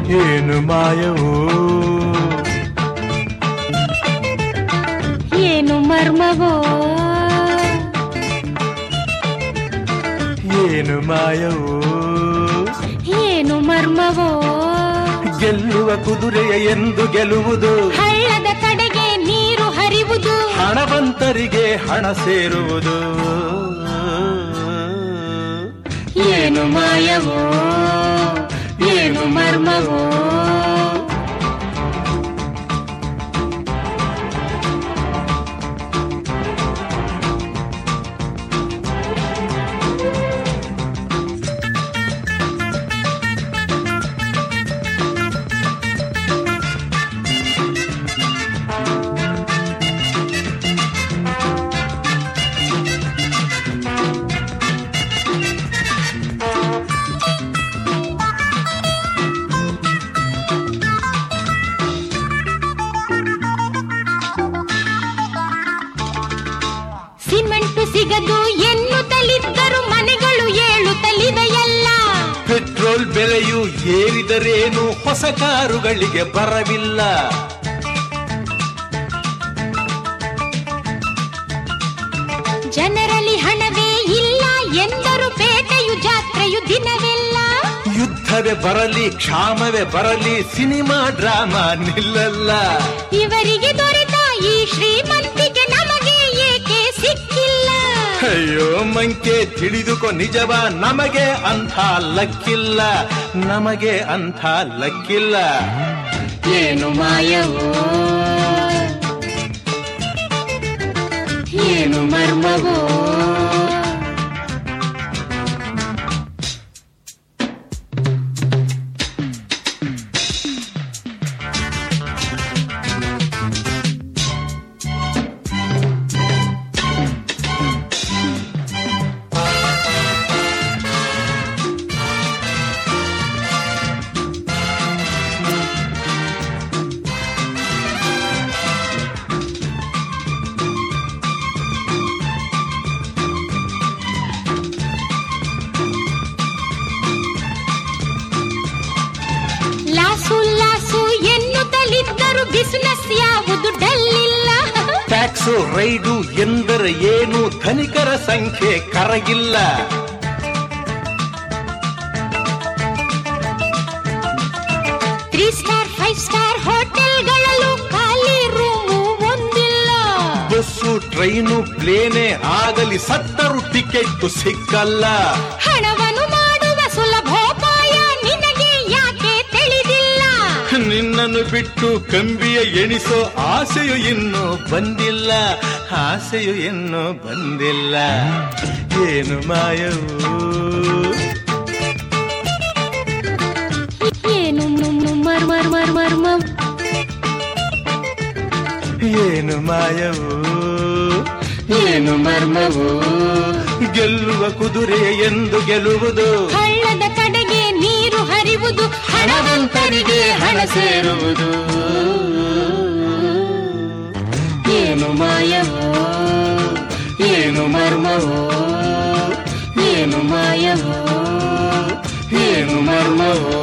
ಏನು ಮಾಯವೋ ಏನು ಮರ್ಮವೋ ಏನು ಮಾಯವೋ ಏನು ಮರ್ಮವೋ ಗೆಲ್ಲುವ ಕುದುರೆಯ ಎಂದು ಗೆಲುವುದು ಹಳ್ಳದ ಕಡೆಗೆ ನೀರು ಹರಿವುದು ಹಣವಂತರಿಗೆ ಹಣ ಸೇರುವುದು ಏನು ಮಾಯವೋ ಏನು ಮರ್ಮವೋ ಸಿಮೆಂಟು ಸಿಗದು ಎನ್ನುತ್ತಲಿದ್ದರು ಮನೆಗಳು ಏಳುತ್ತಲಿವೆಯಲ್ಲ ಪೆಟ್ರೋಲ್ ಬೆಲೆಯು ಏರಿದರೇನು ಹೊಸ ಕಾರುಗಳಿಗೆ ಬರವಿಲ್ಲ ಜನರಲ್ಲಿ ಹಣವೇ ಇಲ್ಲ ಎಂದರು ಪೇಟೆಯು ಜಾತ್ರೆಯು ದಿನವೆಲ್ಲ ಯುದ್ಧವೇ ಬರಲಿ ಕ್ಷಾಮವೇ ಬರಲಿ ಸಿನಿಮಾ ಡ್ರಾಮಾ ನಿಲ್ಲಲ್ಲ ಇವರಿಗೆ ದೊರೆತ ಈ ಶ್ರೀಮಂತಿಗೆ ನಮಗೆ ಏಕೆ ಸಿಕ್ಕಿಲ್ಲ ಅಯ್ಯೋ ಮಂಕೆ ತಿಳಿದುಕೋ ನಿಜವ ನಮಗೆ ಅಂಥ ಲಕ್ಕಿಲ್ಲ ನಮಗೆ ಅಂಥ ಲಕ್ಕಿಲ್ಲ ಏನು ಮಾಯವೋ ಏನು ಮರ್ಮವೋ ಲಾಸು ಲಾಸು ಎನ್ನುತ್ತಲಿದ್ದರು ಬಿಸಿನೆಸ್ ಯಾವುದು ಡಲ್ಲಿಲ್ಲ ಟ್ಯಾಕ್ಸು ರೈಡು ಎಂದರೆ ಏನು ಧನಿಕರ ಸಂಖ್ಯೆ ಕರಗಿಲ್ಲ ತ್ರೀ ಸ್ಟಾರ್ ಫೈವ್ ಸ್ಟಾರ್ ಹೋಟೆಲ್ಗಳಲ್ಲೂ ಖಾಲಿ ರೂಮು ಒಂದಿಲ್ಲ ಬಸ್ಸು ಟ್ರೈನು ಪ್ಲೇನೆ ಆಗಲಿ ಸತ್ತರು ಟಿಕೆಟ್ ಸಿಕ್ಕಲ್ಲ ಹಣವನ್ನು ಮಾಡುವ ಸುಲಭೋಪಾಯ ನಿನಗೆ ಯಾಕೆ ತಿಳಿದಿಲ್ಲ ನಿನ್ನನ್ನು ಬಿಟ್ಟು ಕಂಬಿಯ ಎಣಿಸೋ ಆಸೆಯು ಇನ್ನೂ ಬಂದಿಲ್ಲ ಆಸೆಯು ಇನ್ನೂ ಬಂದಿಲ್ಲ ಏನು ಮಾಯವು ಏನು ನುಣ್ಣು ಮರ್ ಮರ್ ಮರ್ ಮರ್ಮ ಏನು ಮಾಯವು ಏನು ಮರ್ಮವು ಗೆಲ್ಲುವ ಕುದುರೆ ಎಂದು ಗೆಲುವುದು ಹಳ್ಳದ ಕಡೆಗೆ ನೀರು ಹರಿವುದು ಹಣವಂತರಿಗೆ ಹಣ ಸೇರುವುದು ಏನು ಮಾಯವೋ ಏನು ಮರ್ಮವೋ ಏನು ಮಾಯವೋ ಏನು ಮರ್ಮವೋ